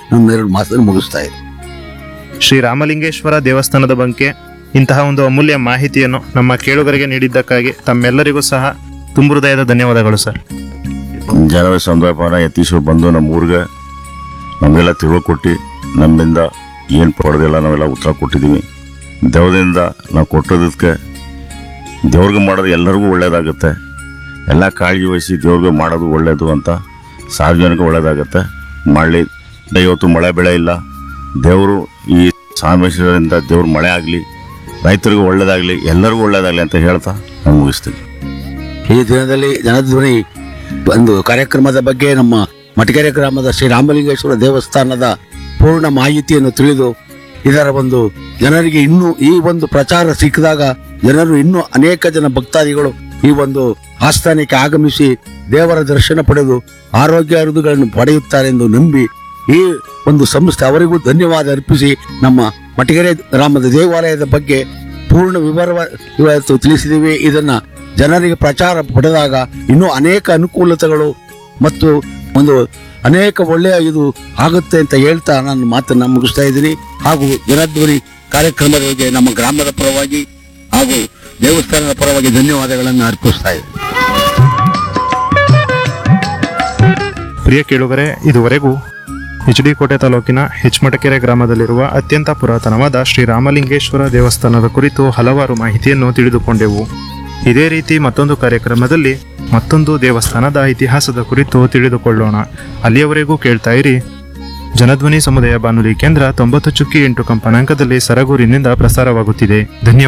ನಮ್ಮ ಎರಡು ಮಾತನ್ನು ಮುಗಿಸ್ತಾ ಇದ್ದೀನಿ ಶ್ರೀ ರಾಮಲಿಂಗೇಶ್ವರ ದೇವಸ್ಥಾನದ ಬಗ್ಗೆ ಇಂತಹ ಒಂದು ಅಮೂಲ್ಯ ಮಾಹಿತಿಯನ್ನು ನಮ್ಮ ಕೇಳುಗರಿಗೆ ನೀಡಿದ್ದಕ್ಕಾಗಿ ತಮ್ಮೆಲ್ಲರಿಗೂ ಸಹ ತುಂಬು ಹೃದಯದ ಧನ್ಯವಾದಗಳು ಸರ್ ಜನವರಿ ಸಂದರ್ಭನ ಯತೀಶ್ವರ್ ಬಂದು ನಮ್ಮ ಊರಿಗೆ ನಮಗೆಲ್ಲ ತಿಳ್ಕೊಟ್ಟು ನಮ್ಮಿಂದ ಏನು ಪಡೆದಿಲ್ಲ ನಾವೆಲ್ಲ ಉತ್ತರ ಕೊಟ್ಟಿದ್ದೀವಿ ದೇವದಿಂದ ನಾವು ಕೊಟ್ಟೋದಕ್ಕೆ ದೇವ್ರಿಗೆ ಮಾಡೋದು ಎಲ್ಲರಿಗೂ ಒಳ್ಳೇದಾಗುತ್ತೆ ಎಲ್ಲ ಕಾಳಜಿ ವಹಿಸಿ ದೇವ್ರಿಗೆ ಮಾಡೋದು ಒಳ್ಳೇದು ಅಂತ ಸಾರ್ವಜನಿಕ ಒಳ್ಳೇದಾಗುತ್ತೆ ಮಾಡಲಿ ಇವತ್ತು ಮಳೆ ಬೆಳೆ ಇಲ್ಲ ದೇವರು ಈ ಸಾಮೇಶ್ವರದಿಂದ ದೇವ್ರು ಮಳೆ ಆಗಲಿ ರೈತರಿಗೂ ಒಳ್ಳೇದಾಗಲಿ ಎಲ್ಲರಿಗೂ ಒಳ್ಳೇದಾಗಲಿ ಅಂತ ಹೇಳ್ತಾ ನಾನು ಮುಗಿಸ್ತೀನಿ ಈ ದಿನದಲ್ಲಿ ಜನಧ್ವನಿ ಒಂದು ಕಾರ್ಯಕ್ರಮದ ಬಗ್ಗೆ ನಮ್ಮ ಮಟಕೆರೆ ಗ್ರಾಮದ ಶ್ರೀ ರಾಮಲಿಂಗೇಶ್ವರ ದೇವಸ್ಥಾನದ ಪೂರ್ಣ ಮಾಹಿತಿಯನ್ನು ತಿಳಿದು ಇದರ ಒಂದು ಜನರಿಗೆ ಇನ್ನೂ ಈ ಒಂದು ಪ್ರಚಾರ ಸಿಕ್ಕಿದಾಗ ಜನರು ಇನ್ನೂ ಅನೇಕ ಜನ ಭಕ್ತಾದಿಗಳು ಈ ಒಂದು ಆಸ್ಥಾನಕ್ಕೆ ಆಗಮಿಸಿ ದೇವರ ದರ್ಶನ ಪಡೆದು ಆರೋಗ್ಯ ಅರುದುಗಳನ್ನು ಪಡೆಯುತ್ತಾರೆ ಎಂದು ನಂಬಿ ಈ ಒಂದು ಸಂಸ್ಥೆ ಅವರಿಗೂ ಧನ್ಯವಾದ ಅರ್ಪಿಸಿ ನಮ್ಮ ಮಟಗೆರೆ ಗ್ರಾಮದ ದೇವಾಲಯದ ಬಗ್ಗೆ ಪೂರ್ಣ ವಿವರ ಇವತ್ತು ತಿಳಿಸಿದ್ದೀವಿ ಇದನ್ನ ಜನರಿಗೆ ಪ್ರಚಾರ ಪಡೆದಾಗ ಇನ್ನೂ ಅನೇಕ ಅನುಕೂಲತೆಗಳು ಮತ್ತು ಒಂದು ಅನೇಕ ಒಳ್ಳೆಯ ಇದು ಆಗುತ್ತೆ ಅಂತ ಹೇಳ್ತಾ ನಾನು ಮಾತನ್ನ ಮುಗಿಸ್ತಾ ಇದ್ದೀನಿ ಹಾಗೂ ಜನಧ್ವನಿ ಕಾರ್ಯಕ್ರಮದ ಬಗ್ಗೆ ನಮ್ಮ ಗ್ರಾಮದ ಪರವಾಗಿ ಹಾಗೂ ದೇವಸ್ಥಾನದ ಪರವಾಗಿ ಧನ್ಯವಾದಗಳನ್ನು ಅರ್ಪಿಸ್ತಾ ಇದ್ದೀನಿ ಪ್ರಿಯ ಕೇಳುಗರೆ ಇದುವರೆಗೂ ಎಚ್ ಡಿ ಕೋಟೆ ತಾಲೂಕಿನ ಹೆಚ್ಮಟಕೆರೆ ಗ್ರಾಮದಲ್ಲಿರುವ ಅತ್ಯಂತ ಪುರಾತನವಾದ ಶ್ರೀ ರಾಮಲಿಂಗೇಶ್ವರ ದೇವಸ್ಥಾನದ ಕುರಿತು ಹಲವಾರು ಮಾಹಿತಿಯನ್ನು ತಿಳಿದುಕೊಂಡೆವು ಇದೇ ರೀತಿ ಮತ್ತೊಂದು ಕಾರ್ಯಕ್ರಮದಲ್ಲಿ ಮತ್ತೊಂದು ದೇವಸ್ಥಾನದ ಇತಿಹಾಸದ ಕುರಿತು ತಿಳಿದುಕೊಳ್ಳೋಣ ಅಲ್ಲಿಯವರೆಗೂ ಕೇಳ್ತಾ ಇರಿ ಜನಧ್ವನಿ ಸಮುದಾಯ ಬಾನುಲಿ ಕೇಂದ್ರ ತೊಂಬತ್ತು ಚುಕ್ಕಿ ಎಂಟು ಕಂಪನಾಂಕದಲ್ಲಿ ಸರಗೂರಿನಿಂದ ಪ್ರಸಾರವಾಗುತ್ತಿದೆ ಧನ್ಯವಾದ